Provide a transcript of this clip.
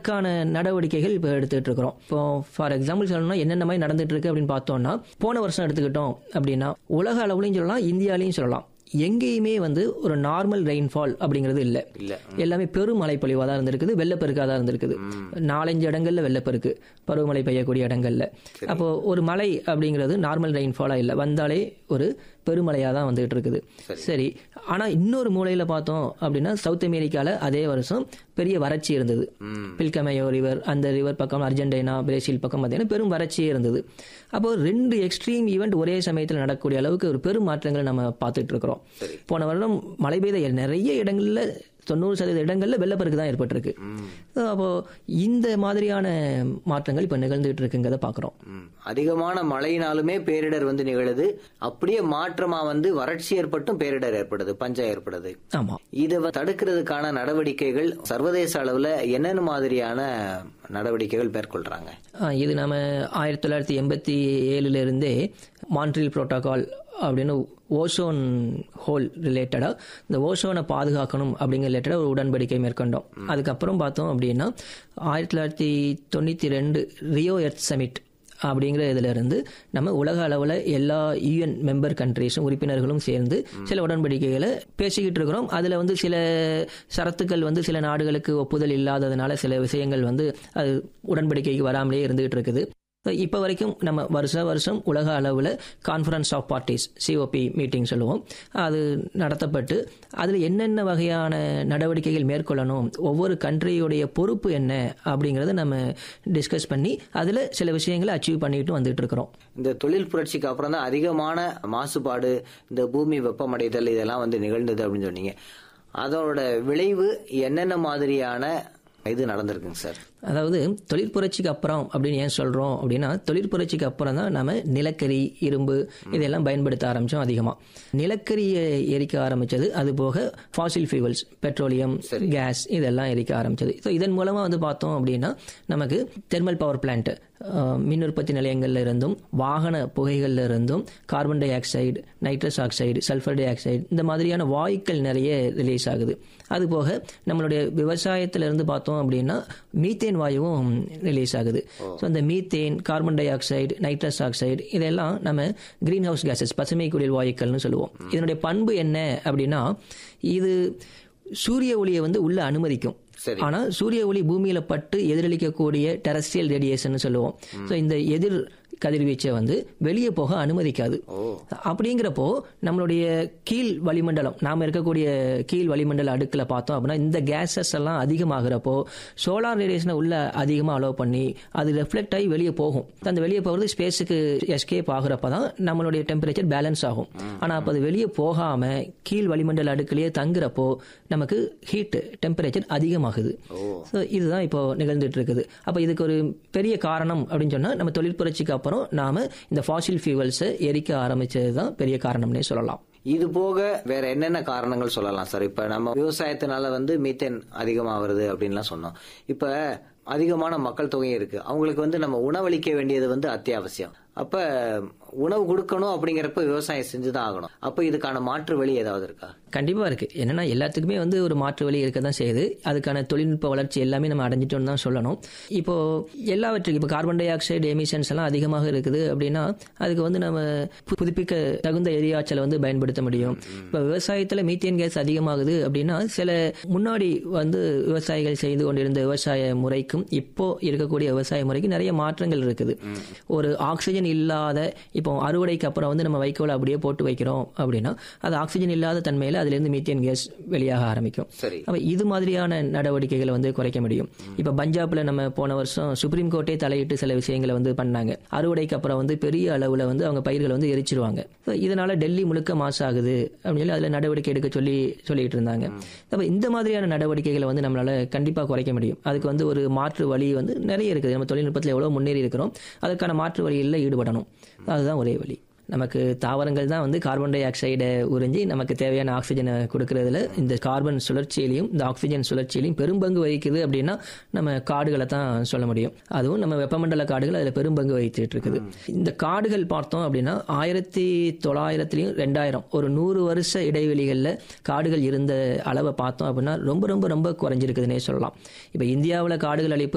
அதுக்கான நடவடிக்கைகள் இப்போ எடுத்துட்டு இருக்கிறோம் இப்போ ஃபார் எக்ஸாம்பிள் சொல்லணும்னா என்னென்ன மாதிரி நடந்துட்டு இருக்கு அப்படின்னு பார்த்தோம்னா போன வருஷம் எடுத்துக்கிட்டோம் அப்படின்னா உலக அளவுலையும் சொல்லலாம் இந்தியாலையும் சொல்லலாம் எங்கேயுமே வந்து ஒரு நார்மல் ரெயின்ஃபால் அப்படிங்கிறது இல்லை இல்ல எல்லாமே பெரும் மழைப்பொழிவாக தான் இருந்திருக்குது வெள்ளப்பெருக்காக தான் இருந்திருக்குது நாலஞ்சு இடங்கள்ல வெள்ளப்பெருக்கு பருவமழை பெய்யக்கூடிய இடங்கள்ல அப்போ ஒரு மழை அப்படிங்கிறது நார்மல் ரெயின்ஃபாலாக இல்லை வந்தாலே ஒரு பெருமழையாக தான் வந்துகிட்டு இருக்குது சரி ஆனால் இன்னொரு மூலையில் பார்த்தோம் அப்படின்னா சவுத் அமெரிக்காவில் அதே வருஷம் பெரிய வறட்சி இருந்தது பில்கமேயோ ரிவர் அந்த ரிவர் பக்கம் அர்ஜென்டினா பிரேசில் பக்கம் பார்த்தீங்கன்னா பெரும் வறட்சியே இருந்தது அப்போ ரெண்டு எக்ஸ்ட்ரீம் ஈவெண்ட் ஒரே சமயத்தில் நடக்கக்கூடிய அளவுக்கு ஒரு பெரும் மாற்றங்களை நம்ம பார்த்துட்டு இருக்கிறோம் போன வருடம் மழை பெய்த நிறைய இடங்கள்ல தொண்ணூறு சதவீத இடங்கள்ல வெள்ளப்பெருக்கு தான் ஏற்பட்டிருக்கு So, அப்போ இந்த மாதிரியான மாற்றங்கள் இப்போ நிகழ்ந்துகிட்டு இருக்குங்கிறத பார்க்குறோம் ம். அதிகமான மழையினாலுமே பேரிடர் வந்து நிகழுது அப்படியே மாற்றமா வந்து வறட்சி ஏற்பட்டும் பேரிடர் ஏற்படுது பஞ்சம் ஏற்படுது ஆமாம் இதை வ- தடுக்கிறதுக்கான நடவடிக்கைகள் சர்வதேச அளவுல என்னென்ன மாதிரியான நடவடிக்கைகள் மேற்கொள்றாங்க ஆ, இது நம்ம ஆயிரத்தி தொள்ளாயிரத்தி எண்பத்தி ஏழுல இருந்தே மான்ட்ரியல் புரோட்டோகால் அப்படின்னு ஓசோன் ஹோல் ரிலேட்டடாக இந்த ஓசோனை பாதுகாக்கணும் அப்படிங்கிற ரிலேட்டடாக ஒரு உடன்படிக்கை மேற்கொண்டோம் அதுக்கப்புறம் பார்த்தோம் அப்படின்னா ஆயிரத்தி தொள்ளாயிரத்தி தொண்ணூற்றி ரெண்டு ரியோ எர்த் சமிட் அப்படிங்கிற இதுல இருந்து நம்ம உலக அளவில் எல்லா யூஎன் மெம்பர் கண்ட்ரீஸும் உறுப்பினர்களும் சேர்ந்து சில உடன்படிக்கைகளை பேசிக்கிட்டு இருக்கிறோம் அதில் வந்து சில சரத்துக்கள் வந்து சில நாடுகளுக்கு ஒப்புதல் இல்லாததுனால சில விஷயங்கள் வந்து அது உடன்படிக்கைக்கு வராமலே இருந்துகிட்டு இருக்குது இப்போ வரைக்கும் நம்ம வருஷ வருஷம் உலக அளவில் conference of parties COP meeting சொல்லுவோம் அது நடத்தப்பட்டு அதில் என்னென்ன வகையான நடவடிக்கைகள் மேற்கொள்ளணும் ஒவ்வொரு கண்ட்ரியுடைய பொறுப்பு என்ன அப்படிங்கிறத நம்ம டிஸ்கஸ் பண்ணி அதில் சில விஷயங்களை அச்சீவ் பண்ணிட்டு வந்துட்டு இருக்கிறோம் இந்த தொழில் புரட்சிக்கு அப்புறம் தான் அதிகமான மாசுபாடு இந்த பூமி வெப்பமடைதல் இதெல்லாம் வந்து நிகழ்ந்தது அப்படின்னு சொன்னீங்க அதோட விளைவு என்னென்ன மாதிரியான இது நடந்திருக்குங்க சார் அதாவது தொழிற்புரட்சிக்கு அப்புறம் அப்படின்னு ஏன் சொல்கிறோம் அப்படின்னா தொழிற்புரட்சிக்கு அப்புறம் தான் நம்ம நிலக்கரி இரும்பு இதெல்லாம் பயன்படுத்த ஆரம்பித்தோம் அதிகமாக நிலக்கரியை எரிக்க ஆரம்பித்தது அது போக ஃபாசில் ஃபியூவல்ஸ் பெட்ரோலியம் கேஸ் இதெல்லாம் எரிக்க ஆரம்பிச்சது ஸோ இதன் மூலமாக வந்து பார்த்தோம் அப்படின்னா நமக்கு தெர்மல் பவர் பிளான்ட் மின் உற்பத்தி நிலையங்கள்ல இருந்தும் வாகன புகைகள்ல இருந்தும் carbon dioxide nitrous oxide sulphur dioxide இந்த மாதிரியான வாயுக்கள் நிறைய ரிலீஸ் ஆகுது அது போக நம்மளுடைய விவசாயத்துல இருந்து பார்த்தோம் அப்படின்னா மீத்தேன் வாயுவும் ரிலீஸ் ஆகுது ஸோ அந்த methane carbon dioxide nitrous oxide இதெல்லாம் நம்ம கிரீன் ஹவுஸ் கேசஸ் பசுமை குடில் வாயுக்கள்னு சொல்லுவோம் இதனுடைய பண்பு என்ன அப்படின்னா இது சூரிய ஒளியை வந்து உள்ள அனுமதிக்கும் சரி. ஆனா சூரிய ஒளி பூமியில பட்டு எதிரொலிக்கக்கூடிய டெரஸ்ட்ரியல் ரேடியேஷன் சொல்லுவோம் ஸோ இந்த எதிர் கதிர்வீச்சை வந்து வெளியே போக அனுமதிக்காது அப்படிங்கிறப்போ நம்மளுடைய கீழ் வளிமண்டலம் நாம இருக்கக்கூடிய கீழ் வளிமண்டல அடுக்கில் பார்த்தோம் அப்படின்னா இந்த கேஸஸ் எல்லாம் அதிகமாகிறப்போ சோலார் ரேடியேஷனை உள்ள அதிகமாக அலோவ் பண்ணி அது ரெஃப்ளெக்ட் ஆகி வெளியே போகும் அந்த வெளியே போகிறது ஸ்பேஸுக்கு எஸ்கேப் ஆகுறப்ப தான் நம்மளுடைய டெம்பரேச்சர் பேலன்ஸ் ஆகும் ஆனால் அப்போ அது வெளியே போகாம கீழ் வளிமண்டல அடுக்கிலேயே தங்குறப்போ நமக்கு ஹீட் டெம்பரேச்சர் அதிகமாகுது ஸோ இதுதான் இப்போ நிகழ்ந்துட்டு இருக்குது அப்போ இதுக்கு ஒரு பெரிய காரணம் அப்படின்னு சொன்னால் நம்ம தொழிற்புரட்சிக்கு அப்புறம் நாம இந்த ஃபாசில் ஃபியூவல்ஸை எரிக்க ஆரம்பிச்சது தான் பெரிய காரணம்னே சொல்லலாம் இது போக வேற என்னென்ன காரணங்கள் சொல்லலாம் சார் இப்ப நம்ம விவசாயத்தினால வந்து மீத்தேன் அதிகமா வருது அப்படின்லாம் சொன்னோம் இப்ப அதிகமான மக்கள் தொகை இருக்கு அவங்களுக்கு வந்து நம்ம உணவளிக்க வேண்டியது வந்து அத்தியாவசியம் அப்ப உணவு கொடுக்கணும் அப்படிங்கிறப்ப விவசாயம் செஞ்சுதான் ஆகணும் அப்ப இதுக்கான மாற்று வழி ஏதாவது இருக்கா கண்டிப்பா இருக்கு என்னன்னா எல்லாத்துக்குமே வந்து ஒரு மாற்று வழி இருக்க தான் செய்யுது அதுக்கான தொழில்நுட்ப வளர்ச்சி எல்லாமே நம்ம அடைஞ்சிட்டோம்னு தான் சொல்லணும் இப்போ எல்லாவற்றுக்கும் இப்போ கார்பன் டை ஆக்சைடு எமிஷன்ஸ் எல்லாம் அதிகமாக இருக்குது அப்படின்னா அதுக்கு வந்து நம்ம பு- புதுப்பிக்க தகுந்த எரியாற்றலை வந்து பயன்படுத்த முடியும் இப்போ விவசாயத்தில் மீத்தேன் கேஸ் அதிகமாகுது அப்படின்னா சில முன்னாடி வந்து விவசாயிகள் செய்து கொண்டிருந்த விவசாய முறைக்கும் இப்போ இருக்கக்கூடிய விவசாய முறைக்கு நிறைய மாற்றங்கள் இருக்குது ஒரு ஆக்சிஜன் இல்லாத இப்போ அறுவடைக்கு அப்புறம் வந்து நம்ம வைக்கோலை அப்படியே போட்டு வைக்கிறோம் அப்படின்னா அது ஆக்சிஜன் இல்லாத தன்மையில் அதுலேருந்து மீத்தேன் கேஸ் வெளியாக ஆரம்பிக்கும் சரி அப்ப இது மாதிரியான நடவடிக்கைகளை வந்து குறைக்க முடியும் இப்ப பஞ்சாப்ல நம்ம போன வருஷம் சுப்ரீம் கோர்ட்டே தலையிட்டு சில விஷயங்களை வந்து பண்ணாங்க அறுவடைக்கு அப்புறம் வந்து பெரிய அளவுல வந்து அவங்க பயிர்களை வந்து எரிச்சிருவாங்க So, இதனால டெல்லி முழுக்க மாசாகுது அப்படின்னு சொல்லி அதுல நடவடிக்கை எடுக்க சொல்லி சொல்லிட்டு இருந்தாங்க அப்ப இந்த மாதிரியான நடவடிக்கைகளை வந்து நம்மளால கண்டிப்பா குறைக்க முடியும் அதுக்கு வந்து ஒரு மாற்று வழி வந்து நிறைய இருக்குது நம்ம தொழில்நுட்பத்தில் எவ்வளவு முன்னேறி இருக்கிறோம் அதற்கான மாற்று வழியில் ஈடுபடணும் அதுதான் ஒரே வழி நமக்கு தாவரங்கள் தான் வந்து கார்பன் டை ஆக்சைடை உறிஞ்சி நமக்கு தேவையான ஆக்சிஜனை கொடுக்கறதுல இந்த கார்பன் சுழற்சியிலையும் இந்த ஆக்சிஜன் சுழற்சியிலையும் பெரும்பங்கு வகிக்குது அப்படின்னா நம்ம காடுகளை தான் சொல்ல முடியும் அதுவும் நம்ம வெப்பமண்டல காடுகள் அதில் பெரும்பங்கு வகிச்சுட்டு இருக்குது இந்த காடுகள் பார்த்தோம் அப்படின்னா ஆயிரத்தி தொள்ளாயிரத்துலையும் ரெண்டாயிரம் ஒரு நூறு வருஷ இடைவெளிகளில் காடுகள் இருந்த அளவை பார்த்தோம் அப்படின்னா ரொம்ப ரொம்ப ரொம்ப குறைஞ்சிருக்குதுன்னே சொல்லலாம் இப்போ இந்தியாவில் காடுகள் அழிப்பு